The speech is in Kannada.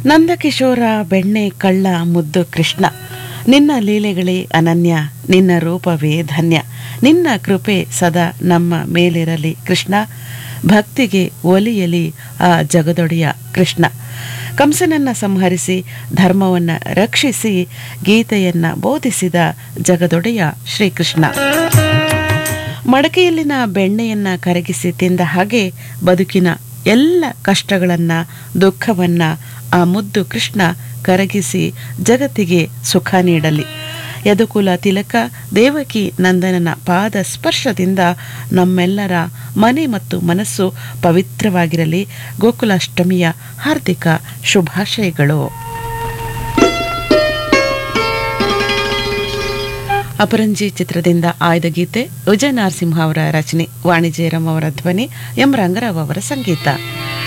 ನಂದಕಿಶೋರ ಬೆಣ್ಣೆ ಕಳ್ಳ ಮುದ್ದು ಕೃಷ್ಣ ನಿನ್ನ ಲೀಲೆಗಳೇ ಅನನ್ಯ ನಿನ್ನ ರೂಪವೇ ಧನ್ಯ ನಿನ್ನ ಕೃಪೆ ಸದಾ ನಮ್ಮ ಮೇಲಿರಲಿ ಕೃಷ್ಣ ಭಕ್ತಿಗೆ ಒಲಿಯಲಿ ಆ ಜಗದೊಡೆಯ ಕೃಷ್ಣ ಕಂಸನನ್ನ ಸಂಹರಿಸಿ ಧರ್ಮವನ್ನ ರಕ್ಷಿಸಿ ಗೀತೆಯನ್ನ ಬೋಧಿಸಿದ ಜಗದೊಡೆಯ ಶ್ರೀಕೃಷ್ಣ ಮಡಕೆಯಲ್ಲಿನ ಬೆಣ್ಣೆಯನ್ನ ಕರಗಿಸಿ ತಿಂದ ಹಾಗೆ ಬದುಕಿನ ಎಲ್ಲ ಕಷ್ಟಗಳನ್ನ ದುಃಖವನ್ನ ಆ ಮುದ್ದು ಕೃಷ್ಣ ಕರಗಿಸಿ ಜಗತ್ತಿಗೆ ಸುಖ ನೀಡಲಿ ಯದುಕುಲ ತಿಲಕ ದೇವಕಿ ನಂದನನ ಪಾದ ಸ್ಪರ್ಶದಿಂದ ನಮ್ಮೆಲ್ಲರ ಮನೆ ಮತ್ತು ಮನಸ್ಸು ಪವಿತ್ರವಾಗಿರಲಿ ಗೋಕುಲಾಷ್ಟಮಿಯ ಹಾರ್ದಿಕ ಶುಭಾಶಯಗಳು ಅಪರಂಜಿ ಚಿತ್ರದಿಂದ ಆಯ್ದ ಗೀತೆ ವಿಜಯ ನರಸಿಂಹ ಅವರ ರಚನೆ ವಾಣಿಜ್ಯರಂ ಅವರ ಧ್ವನಿ ಎಂ ರಂಗರಾವ್ ಅವರ ಸಂಗೀತ